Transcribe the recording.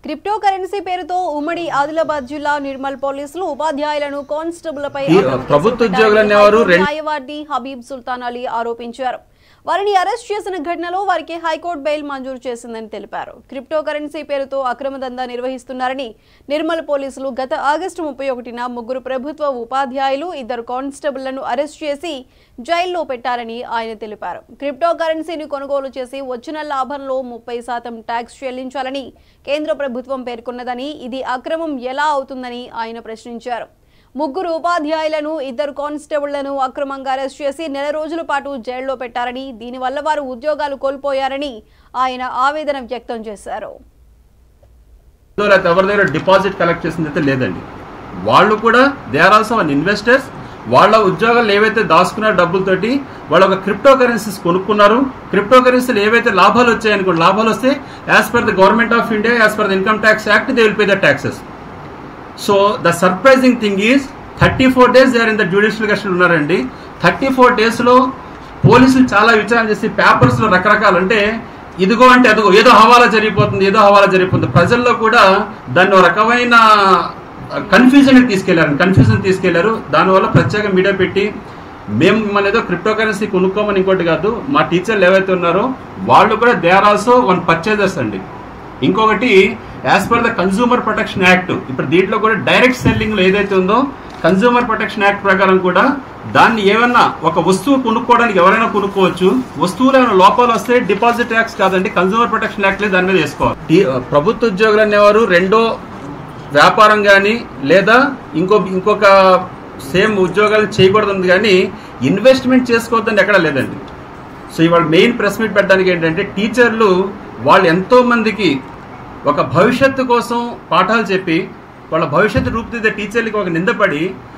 crypto currency పేరుతో ఉమ్మడి ఆదిలాబాద్ జిల్లా నిర్మల్ పోలీసులు ఉపాధ్యాయులను కానిస్టేబుళ్లపై ఈ అక్రమ ప్రభుత్వ కేసులు ఉద్యోగులు పెట్టారని అనేవారు రెండు- న్యాయవాది హబీబ్ సుల్తాన్ అలీ ఆరోపించారు వారిని అరెస్ట్ చేసిన ఘటనలో వారికి హైకోర్టు బెయిల్ మంజూరు చేసిందని తెలిపారు క్రిప్టో కరెన్సీ పేరుతో అక్రమ దందా నిర్వహిస్తున్నారని నిర్మల్ పోలీసులు గత ఆగస్టు ముప్పై ఒకటిన ముగ్గురు ప్రభుత్వ ఉపాధ్యాయులు ఇద్దరు కానిస్టేబుళ్లను అరెస్ట్ చేసి జైల్లో పెట్టారని ఆయన తెలిపారు క్రిప్టో కరెన్సీని కొనుగోలు చేసి వచ్చిన లాభంలో ముప్పై శాతం ట్యాక్స్ చెల్లించాలని కేంద్ర ప్రభుత్వం పేర్కొన్నదని ఇది అక్రమం ఎలా అవుతుందని ఆయన ప్రశ్నించారు ముగ్గురు ఉపాధ్యాయులను ఇద్దరు కానిస్టేబుళ్లను అక్రమంగా అరెస్ట్ చేసి నెల రోజుల పాటు జైల్లో పెట్టారని దీనివల్ల వారు ఉద్యోగాలు కోల్పోయారని ఆయన ఆవేదన వ్యక్తం చేశారు లేకపోతే ఎవరి దగ్గర డిపాజిట్ కలెక్ట్ చేసింది అయితే లేదండి వాళ్ళు కూడా they are also one investors వాళ్ళ ఉద్యోగాలు ఏవైతే దాచుకున్న డబ్బులతోటి వాళ్ళు ఒక క్రిప్టో కరెన్సీస్ కొనుక్కున్నారు క్రిప్టో కరెన్సీలు ఏవైతే లాభాలు వచ్చాయనుకోండి లాభాలు వస్తే as per the government of India as per the income tax act they will pay the taxes so the surprising thing is thirty four days they are in the judicial custody ఉన్నారండి thirty four డేస్లో పోలీసులు చాలా విచారణ చేసి పేపర్స్లో రకరకాలు అంటే ఇదిగో అంటే అదిగో ఏదో హవాలా జరిగిపోతుంది ఏదో హవాలా జరిగిపోతుంది ప్రజల్లో కూడా దాన్ని ఒక రకమైన కన్ఫ్యూజన్ తీసుకెళ్లారు కన్ఫ్యూజన్ తీసుకెళ్లారు దానివల్ల ప్రత్యేక మీడియా పెట్టి మేము మన ఏదో క్రిప్టో కరెన్సీ కొనుక్కోమని ఇంకోటి కాదు మా టీచర్లు ఏవైతే ఉన్నారో వాళ్ళు కూడా they are also one purchasers అండి ఇంకొకటి as per the consumer protection act ఇప్పుడు దీంట్లో కూడా డైరెక్ట్ సెల్లింగ్ ఏదైతే ఉందో కన్సూమర్ ప్రొటెక్షన్ యాక్ట్ ప్రకారం కూడా దాన్ని ఏమన్నా ఒక వస్తువు కొనుక్కోవడానికి ఎవరైనా కొనుక్కోవచ్చు వస్తువులు ఏమైనా లోపాలు వస్తే డిపాజిట్ ట్యాక్స్ కాదండి కన్సూమర్ ప్రొటెక్షన్ యాక్ట్ దాని మీద వేసుకోవాలి ఈ- ప్రభుత్వ ఉద్యోగులు అనేవారు రెండో వ్యాపారం కానీ లేదా ఇంకో ఇంకొక సేమ్ ఉద్యోగాలు చేయకూడదు కానీ ఇన్వెస్ట్మెంట్ చేసుకోవద్దని ఎక్కడా లేదండి సో ఇవాళ మెయిన్ ప్రెస్ మీట్ పెట్టడానికి ఏంటంటే టీచర్లు వాళ్ళు ఎంతో మందికి ఒక భవిష్యత్తు కోసం పాఠాలు చెప్పి వాళ్ళ భవిష్యత్తు రూపుదిద్దే టీచర్లకి ఒక నిందపడి